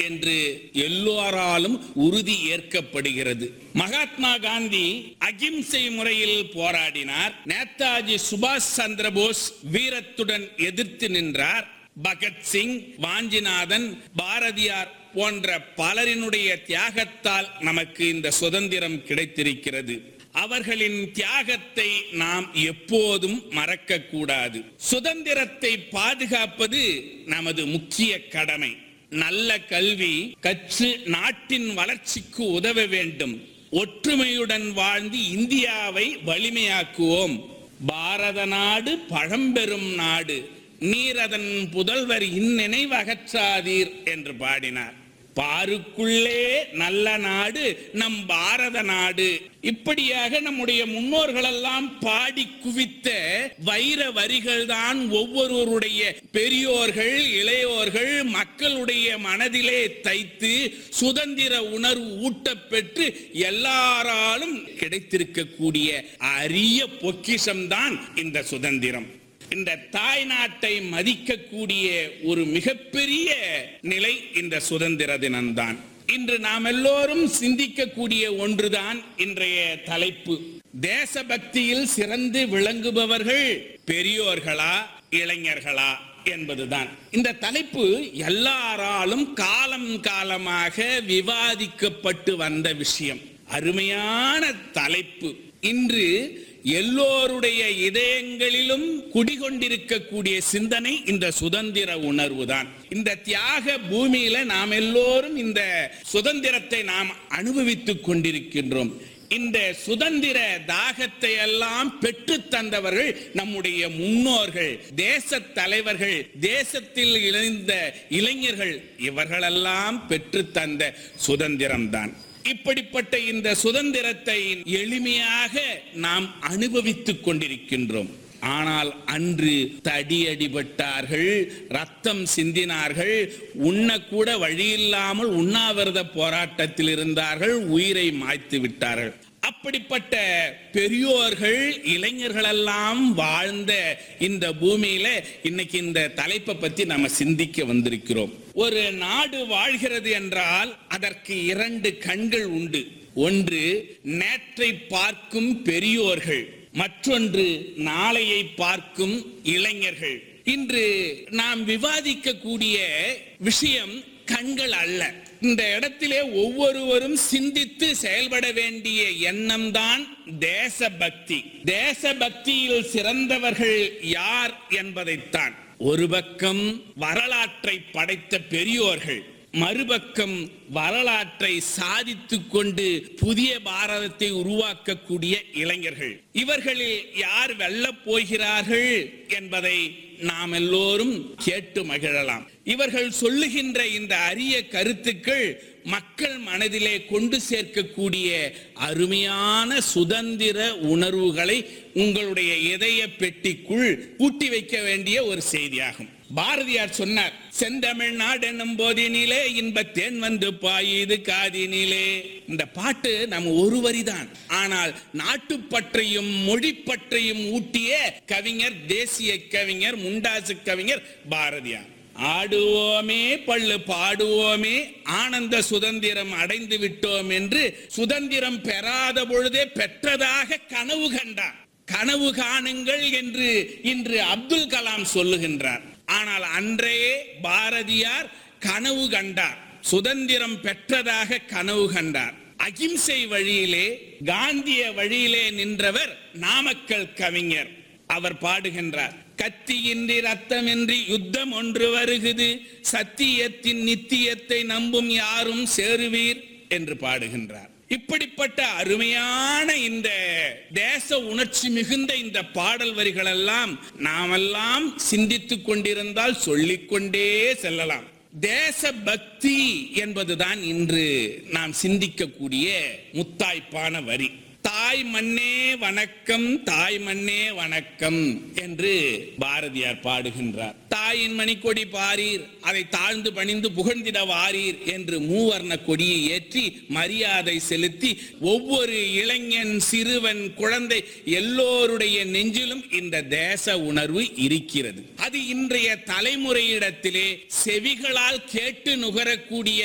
என்று எல்லோராலும் உறுதி ஏற்கப்படுகிறது மகாத்மா காந்தி அகிம்சை முறையில் போராடினார் நேதாஜி சுபாஷ் சந்திர போஸ் வீரத்துடன் எதிர்த்து நின்றார் பகத்சிங் வாஞ்சிநாதன் பாரதியார் போன்ற பலரினுடைய தியாகத்தால் நமக்கு இந்த சுதந்திரம் கிடைத்திருக்கிறது அவர்களின் தியாகத்தை நாம் எப்போதும் மறக்க கூடாது சுதந்திரத்தை பாதுகாப்பது நமது முக்கிய கடமை நல்ல கல்வி கற்று நாட்டின் வளர்ச்சிக்கு உதவ வேண்டும் ஒற்றுமையுடன் வாழ்ந்து இந்தியாவை வலிமையாக்குவோம் பாரத நாடு பழம்பெரும் நாடு நீர் அதன் புதல்வர் இந்நினைவகற்றாதீர் என்று பாடினார் பாருக்குள்ளே நல்ல நாடு நம் பாரத நாடு இப்படியாக நம்முடைய முன்னோர்களெல்லாம் பாடி குவித்த வைர வரிகள் தான் ஒவ்வொருவருடைய பெரியோர்கள் இளையோர்கள் மக்களுடைய மனதிலே தைத்து சுதந்திர உணர்வு ஊட்டப்பெற்று எல்லாராலும் கிடைத்திருக்கக்கூடிய அரிய பொக்கிஷம்தான் இந்த சுதந்திரம் இந்த தாய் நாட்டை மதிக்கக்கூடிய ஒரு மிகப்பெரிய நிலை இந்த சுதந்திர தினம்தான் இன்று நாம் எல்லோரும் சிந்திக்கக்கூடிய ஒன்றுதான் இன்றைய தலைப்பு தேசபக்தியில் சிறந்து விளங்குபவர்கள் பெரியோர்களா இளைஞர்களா என்பதுதான் இந்த தலைப்பு எல்லாராலும் காலம் காலமாக விவாதிக்கப்பட்டு வந்த விஷயம் அருமையான தலைப்பு இன்று எல்லோருடைய இதயங்களிலும் குடிகொண்டிருக்கக்கூடிய சிந்தனை இந்த சுதந்திர உணர்வு தான் இந்த தியாக பூமியில நாம் எல்லோரும் இந்த சுதந்திரத்தை நாம் அனுபவித்துக் கொண்டிருக்கின்றோம் இந்த சுதந்திர தாகத்தை எல்லாம் பெற்று தந்தவர்கள் நம்முடைய முன்னோர்கள் தேச தலைவர்கள் தேசத்தில் இணைந்த இளைஞர்கள் இவர்களெல்லாம் பெற்று தந்த சுதந்திரம்தான் இப்படிப்பட்ட இந்த சுதந்திரத்தை எளிமையாக நாம் அனுபவித்துக் கொண்டிருக்கின்றோம் ஆனால் அன்று தடியடிபட்டார்கள் ரத்தம் சிந்தினார்கள் உண்ணக்கூட வழியில்லாமல் உண்ணாவிரத போராட்டத்தில் இருந்தார்கள் உயிரை மாய்த்து விட்டார்கள் அப்படிப்பட்ட பெரியோர்கள் இளைஞர்களெல்லாம் வாழ்ந்த இந்த பூமியில இன்னைக்கு இந்த தலைப்பை பத்தி நம்ம சிந்திக்க வந்திருக்கிறோம் ஒரு நாடு வாழ்கிறது என்றால் அதற்கு இரண்டு கண்கள் உண்டு ஒன்று நேற்றை பார்க்கும் பெரியோர்கள் மற்றொன்று நாளையை பார்க்கும் இளைஞர்கள் இன்று நாம் விவாதிக்கக்கூடிய விஷயம் கண்கள் அல்ல இந்த இடத்திலே ஒவ்வொருவரும் சிந்தித்து செயல்பட வேண்டிய எண்ணம் தான் தேசபக்தி தேசபக்தியில் சிறந்தவர்கள் யார் என்பதைத்தான் ஒரு பக்கம் வரலாற்றை படைத்த பெரியோர்கள் மறுபக்கம் வரலாற்றை சாதித்துக் கொண்டு புதிய பாரதத்தை உருவாக்கக்கூடிய இளைஞர்கள் இவர்களில் யார் வெல்லப் போகிறார்கள் என்பதை நாம் எல்லோரும் கேட்டு மகிழலாம் இவர்கள் சொல்லுகின்ற இந்த அரிய கருத்துக்கள் மக்கள் மனதிலே கொண்டு சேர்க்கக்கூடிய அருமையான சுதந்திர உணர்வுகளை உங்களுடைய இதய பெட்டிக்குள் பூட்டி வைக்க வேண்டிய ஒரு செய்தியாகும் பாரதியார் சொன்னார் செந்தமிழ்நாடு என்னும் போதினிலே இன்பத்தேன் வந்து பாயுது காதினிலே இந்த பாட்டு நம்ம ஒரு வரிதான் ஆனால் நாட்டுப்பற்றையும் மொழிப்பற்றையும் ஊட்டிய கவிஞர் தேசிய கவிஞர் முண்டாசு கவிஞர் பாரதியார் ஆடுவோமே பள்ளு பாடுவோமே ஆனந்த சுதந்திரம் அடைந்து விட்டோம் என்று சுதந்திரம் பெறாத பொழுதே பெற்றதாக கனவு கண்டார் கனவு காணுங்கள் என்று இன்று அப்துல் கலாம் சொல்லுகின்றார் ஆனால் அன்றையே பாரதியார் கனவு கண்டார் சுதந்திரம் பெற்றதாக கனவு கண்டார் அகிம்சை வழியிலே காந்திய வழியிலே நின்றவர் நாமக்கல் கவிஞர் அவர் பாடுகின்றார் கத்தியின்றி ரத்தமின்றி யுத்தம் ஒன்று வருகுது சத்தியத்தின் நித்தியத்தை நம்பும் யாரும் சேருவீர் என்று பாடுகின்றார் இப்படிப்பட்ட அருமையான இந்த தேச உணர்ச்சி மிகுந்த இந்த பாடல் வரிகள் எல்லாம் நாமெல்லாம் சிந்தித்துக் கொண்டிருந்தால் சொல்லிக்கொண்டே செல்லலாம் தேச பக்தி என்பதுதான் இன்று நாம் சிந்திக்கக்கூடிய முத்தாய்ப்பான வரி தாய் மண்ணே வணக்கம் தாய் மண்ணே வணக்கம் என்று பாரதியார் பாடுகின்றார் தாயின் மணிக்கொடி பாரீர் அதை தாழ்ந்து பணிந்து புகழ்ந்திட வாரீர் என்று மூவர்ண கொடியை ஏற்றி மரியாதை செலுத்தி ஒவ்வொரு இளைஞன் சிறுவன் குழந்தை எல்லோருடைய நெஞ்சிலும் இந்த தேச உணர்வு இருக்கிறது அது இன்றைய தலைமுறையிடத்திலே செவிகளால் கேட்டு நுகரக்கூடிய